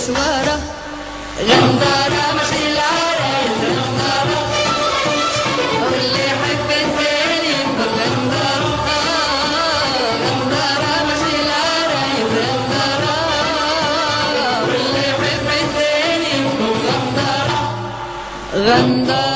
سوارة غندارة ماشي العرايس غندارة واللي يحب الثاني غندارة غندارة ماشي العرايس غندارة واللي يحب الثاني غندارة غندارة